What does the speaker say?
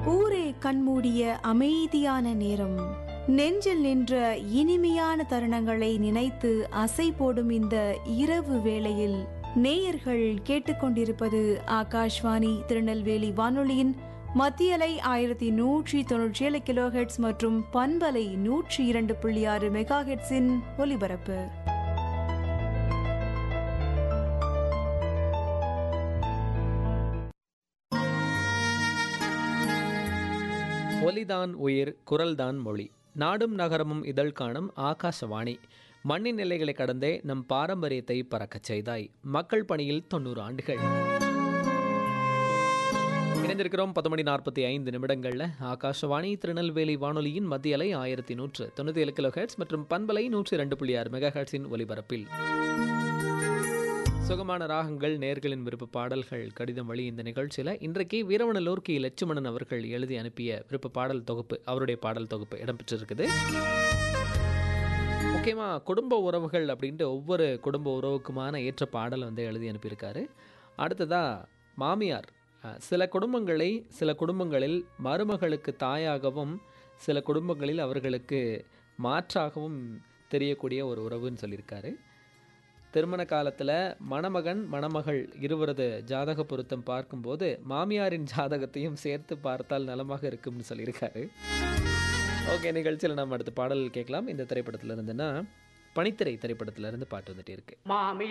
ஊரே கண்மூடிய அமைதியான நேரம் நெஞ்சில் நின்ற இனிமையான தருணங்களை நினைத்து அசை போடும் இந்த இரவு வேளையில் நேயர்கள் கேட்டுக்கொண்டிருப்பது ஆகாஷ்வாணி திருநெல்வேலி வானொலியின் மத்தியலை ஆயிரத்தி நூற்றி தொன்னூற்றி ஏழு கிலோ மற்றும் பண்பலை நூற்றி இரண்டு புள்ளி ஆறு மெகா ஹெட்ஸின் ஒலிபரப்பு ஒலிதான் உயிர் குரல்தான் மொழி நாடும் நகரமும் இதழ் காணும் ஆகாசவாணி மண்ணின் எல்லைகளை கடந்தே நம் பாரம்பரியத்தை பறக்கச் செய்தாய் மக்கள் பணியில் தொண்ணூறு ஆண்டுகள் இணைந்திருக்கிறோம் பத்து மணி நாற்பத்தி ஐந்து நிமிடங்களில் ஆகாஷவாணி திருநெல்வேலி வானொலியின் மத்திய அலை ஆயிரத்தி நூற்று தொண்ணூற்றி ஏழு கிலோ ஹெட்ஸ் மற்றும் பண்பலை நூற்றி ரெண்டு புள்ளி ஆறு மெகா ஹெட்ஸின் ஒலிபரப்பில் சுகமான ராகங்கள் நேர்களின் விருப்ப பாடல்கள் கடிதம் வழி இந்த நிகழ்ச்சியில் இன்றைக்கு வீரவனலூர் கி லட்சுமணன் அவர்கள் எழுதி அனுப்பிய விருப்ப பாடல் தொகுப்பு அவருடைய பாடல் தொகுப்பு இடம்பெற்றிருக்குது முக்கியமாக குடும்ப உறவுகள் அப்படின்ட்டு ஒவ்வொரு குடும்ப உறவுக்குமான ஏற்ற பாடல் வந்து எழுதி அனுப்பியிருக்காரு அடுத்ததாக மாமியார் அஹ், சில குடும்பங்களை சில குடும்பங்களில் மருமகளுக்கு தாயாகவும் சில குடும்பங்களில் அவர்களுக்கு மாற்றாகவும் தெரியக்கூடிய ஒரு உறவுன்னு சொல்லியிருக்காரு திருமண காலத்தில் மணமகன் மணமகள் இருவரது ஜாதக பொருத்தம் பார்க்கும்போது மாமியாரின் ஜாதகத்தையும் சேர்த்து பார்த்தால் நலமாக இருக்கும்னு சொல்லியிருக்காரு ஓகே நிகழ்ச்சியில் நம்ம அடுத்த பாடல் கேட்கலாம் இந்த திரைப்படத்துல இருந்துன்னா பனித்திரை திரைப்படத்துல இருந்து பாட்டு வந்துட்டே இருக்கு மாமி